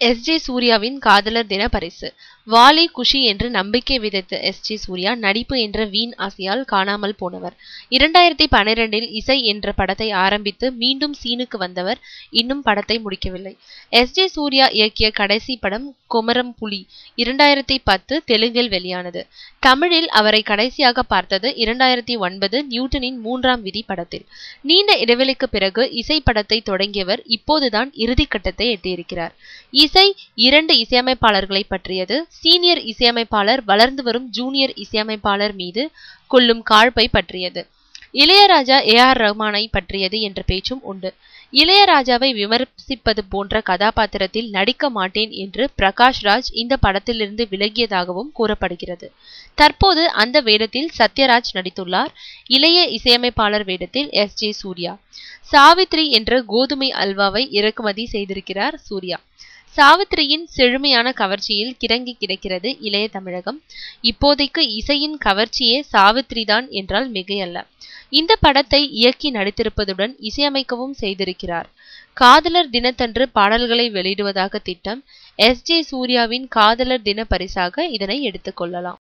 S J சூர்யாவின் காதலர் தின பரிசு வாலி குஷி என்று நம்பிக்கை விதைத்த எஸ் ஜே சூர்யா நடிப்பு என்ற வீண் ஆசையால் காணாமல் போனவர் இரண்டாயிரத்தி பன்னிரெண்டில் இசை என்ற படத்தை ஆரம்பித்து மீண்டும் சீனுக்கு வந்தவர் இன்னும் படத்தை முடிக்கவில்லை எஸ் ஜே சூர்யா இயக்கிய கடைசி படம் கொமரம் புலி இரண்டாயிரத்தி பத்து தெலுங்கில் வெளியானது தமிழில் அவரை கடைசியாக பார்த்தது இரண்டாயிரத்தி ஒன்பது நியூட்டனின் மூன்றாம் விதி படத்தில் நீண்ட இடைவெளிக்கு பிறகு இசை படத்தை தொடங்கியவர் இப்போதுதான் இறுதிக்கட்டத்தை எட்டியிருக்கிறார் இசை இரண்டு இசையமைப்பாளர்களை பற்றியது சீனியர் இசையமைப்பாளர் வளர்ந்து வரும் ஜூனியர் இசையமைப்பாளர் மீது கொள்ளும் காழ்ப்பை பற்றியது இளையராஜா ஏ ஆர் ரஹ்மானை பற்றியது என்ற பேச்சும் உண்டு இளையராஜாவை விமர்சிப்பது போன்ற கதாபாத்திரத்தில் நடிக்க மாட்டேன் என்று பிரகாஷ் ராஜ் இந்த படத்திலிருந்து விலகியதாகவும் கூறப்படுகிறது தற்போது அந்த வேடத்தில் சத்யராஜ் நடித்துள்ளார் இளைய இசையமைப்பாளர் வேடத்தில் எஸ் ஜே சூர்யா சாவித்ரி என்ற கோதுமை அல்வாவை இறக்குமதி செய்திருக்கிறார் சூர்யா சாவித்திரியின் செழுமையான கவர்ச்சியில் கிறங்கி கிடக்கிறது இளைய தமிழகம் இப்போதைக்கு இசையின் கவர்ச்சியே சாவித்ரிதான் என்றால் மிகையல்ல இந்த படத்தை இயக்கி நடித்திருப்பதுடன் இசையமைக்கவும் செய்திருக்கிறார் காதலர் தினத்தன்று பாடல்களை வெளியிடுவதாக திட்டம் எஸ் ஜே சூர்யாவின் காதலர் தின பரிசாக இதனை எடுத்துக்கொள்ளலாம்